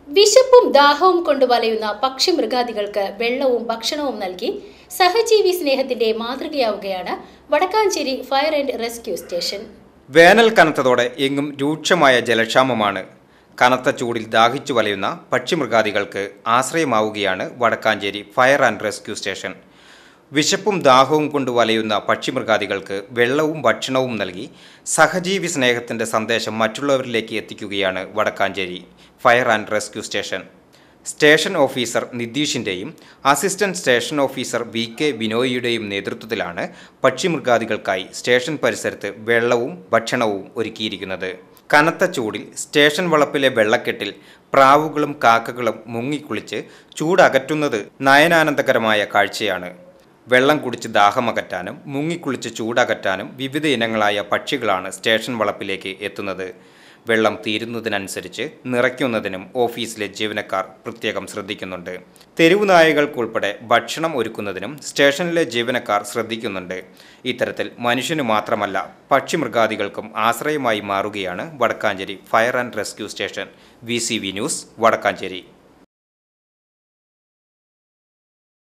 വിശപ്പും ദാഹവും കൊണ്ട് വലയുന്ന പക്ഷിമൃഗാദികൾക്ക് വെള്ളവും ഭക്ഷണവും നൽകി സഹജീവി സ്നേഹത്തിന്റെ മാതൃകയാവുകയാണ് Vadakkanchery fire and rescue station വേനൽ കനത്തതോടെ എങ്ങും രൂക്ഷമായ ജലക്ഷാമമാണ് കനത്ത ചൂടിൽ ദാഹിച്ചു വലയുന്ന പക്ഷിമൃഗാദികൾക്ക് ആശ്രയമാവുകയാണ് Vadakkanchery fire and rescue station വിശപ്പും ദാഹവും കൊണ്ട് വലയുന്ന പക്ഷിമൃഗാദികൾക്ക് വെള്ളവും ഭക്ഷണവും നൽകി സഹജീവി സ്നേഹത്തിൻ്റെ സന്ദേശം മറ്റുള്ളവരിലേക്ക് എത്തിക്കുകയാണ് Vadakkanchery fire and rescue station station officer നിതീഷിൻ്റെയും assistant station officer V K ബിനോയിയുടെയും നേതൃത്വത്തിലാണ് പക്ഷിമൃഗാദികൾക്കായി സ്റ്റേഷൻ പരിസരത്ത് വെള്ളവും ഭക്ഷണവും ഒരുക്കിയിരിക്കുന്നത് കനത്ത ചൂടിൽ സ്റ്റേഷൻ വളപ്പിലെ വെള്ളക്കെട്ടിൽ പ്രാവുകളും കാക്കകളും മുങ്ങിക്കുളിച്ച് ചൂടകറ്റുന്നത് നയനാനന്ദകരമായ കാഴ്ചയാണ് വെള്ളം കുടിച്ച് ദാഹമകറ്റാനും മുങ്ങിക്കുളിച്ച് ചൂടകറ്റാനും വിവിധ ഇനങ്ങളായ പക്ഷികളാണ് സ്റ്റേഷൻ വളപ്പിലേക്ക് എത്തുന്നത് വെള്ളം തീരുന്നതിനനുസരിച്ച് നിറയ്ക്കുന്നതിനും ഓഫീസിലെ ജീവനക്കാർ പ്രത്യേകം ശ്രദ്ധിക്കുന്നുണ്ട് തെരുവു നായകൾക്കുൾപ്പെടെ ഭക്ഷണം ഒരുക്കുന്നതിനും സ്റ്റേഷനിലെ ജീവനക്കാർ ശ്രദ്ധിക്കുന്നുണ്ട് ഇത്തരത്തിൽ മനുഷ്യനു മാത്രമല്ല പക്ഷിമൃഗാദികൾക്കും ആശ്രയമായി മാറുകയാണ് Vadakkanchery fire and rescue station V news Vadakkanchery